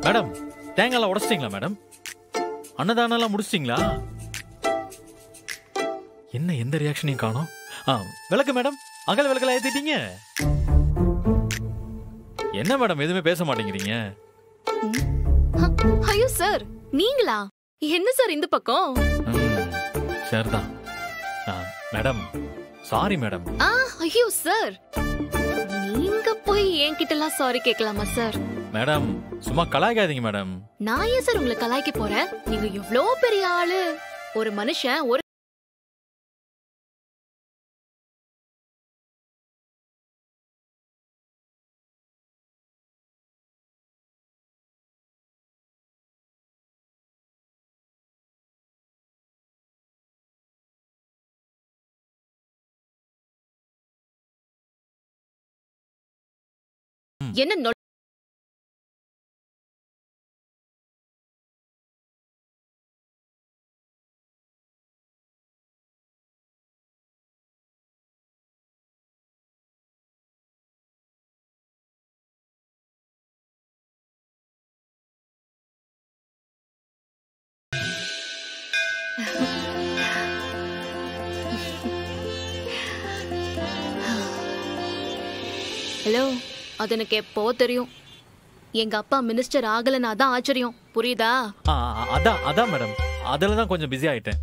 Madam தேங்காய்லாம் உடைச்சிட்டீங்களா madam அன்னதானம்லாம் முடிச்சிட்டீங்களா என்ன எந்த ரியாக்ஷனையும் காணோம் ஆ விளக்கு மேடம் அகல் விளக்கெல்லாம் ஏத்திட்டீங்க என்ன மேடம் எதுவுமே பேச மாட்டேங்கிறீங்க ஹ, ஐயோ சார் நீங்களா என்ன சார் இந்த பக்கம் ம், சரிதான் ஆ, மேடம் சாரி மேடம் ஆ ஐயோ சார் நீங்க போய் என்கிட்ட எல்லாம் சாரி கேட்கலாமா சார் மேடம் சும்மா கலாய்க்காதீங்க மேடம் நான் ஏன் சார் உங்களை கலாய்க்க போறேன் நீங்க எவ்ளோ பெரிய ஆளு ஒரு மனுஷன் ஒரு என்ன நொ- ஹலோ அது எனக்கு எப்போ தெரியும் எங்க அப்பா மினிஸ்டர் ஆகலனா தான் ஆச்சரியம் புரியுதா ஆ, ஆ, அதான் அதான் மேடம் அதில் தான் கொஞ்சம் பிஸி ஆயிட்டேன்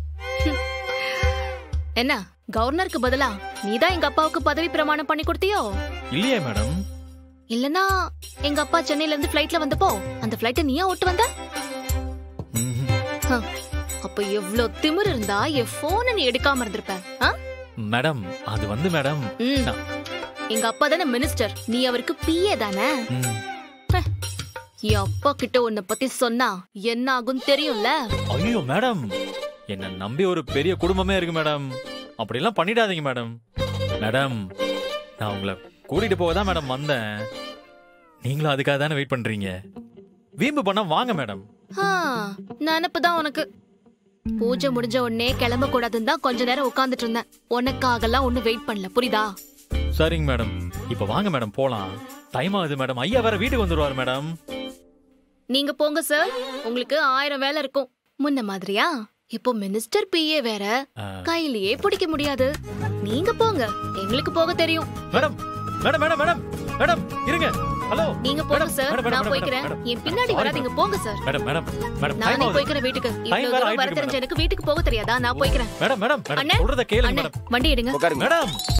என்ன கவர்னருக்கு பதிலா நீதான் எங்க அப்பாவுக்கு பதவி பிரமாணம் பண்ணி கொடுத்தியோ இல்லையே மேடம் இல்லனா எங்க அப்பா சென்னையில இருந்து ஃபிளைட்ல வந்தப்போ அந்த ஃபிளைட்டை நீயா ஓட்டு வந்த ம்ஹும். ஹ, அப்ப எவ்ளோ திமிரு இருந்தா என் போனை நீ எடுக்காம இருந்திருப்ப ஆ? மேடம் அது வந்து மேடம் ம். நான்- எங்க அப்பா தானே மினிஸ்டர் நீ அவருக்கு பிஏ தானே ம், என் அப்பா கிட்ட உன்னை பத்தி சொன்னா என்ன ஆகும் தெரியும்ல ஐயோ மேடம் என்ன நம்பி ஒரு பெரிய குடும்பமே இருக்கு மேடம் அப்படிலாம் பண்ணிடாதீங்க மேடம் மேடம் நான் உங்களை கூட்டிட்டு போக தான் மேடம் வந்தேன் நீங்களும் அதுக்காக தானே வெயிட் பண்றீங்க வீம்பு பண்ணா வாங்க மேடம் ஆ, நினப்புதான் உனக்கு பூஜை முடிஞ்ச உடனே கிளம்ப கூடாதுன்னு தான் கொஞ்ச நேரம் உட்கார்ந்துட்டு இருந்தேன் உனக்காகலாம் ஒண்ணு வெயிட் பண்ணல புரியுதா சரிங்க மேடம் இப்ப வாங்க மேடம் போலாம் டைம் ஆகுது மேடம் ஐயா வேற வீட்டுக்கு வந்துருவாரு மேடம் நீங்க போங்க சார் உங்களுக்கு ஆயிரம் வேலை இருக்கும் முன்ன மாதிரியா இப்போ மினிஸ்டர் பிஏ வேற ஆ, கையிலேயே பிடிக்க முடியாது நீங்க போங்க எங்களுக்கு போக தெரியும் madam madam madam madam madam இருங்க ஹலோ நீங்க போங்க மேடம், சார் மேடம், மேடம், நான் மேடம், போய்க்கிறேன் மேடம். என் பின்னாடி Sorry, வராதீங்க போங்க sir madam madam madam time நானே ஆகுது போய்க்கிறேன் வீட்டுக்கு இவ்வளவு வேற தூரம் ஆயிட்டு வர இருக்கு தெரிஞ்ச எனக்கு வீட்டுக்கு போக தெரியாதா நான் போய்க்கிறேன் மேடம் மேடம் மேடம் அண்ணே, சொல்றத கேளுங்க அண்ணே மேடம் வண்டி எடுங்க உட்காருங்க மேடம்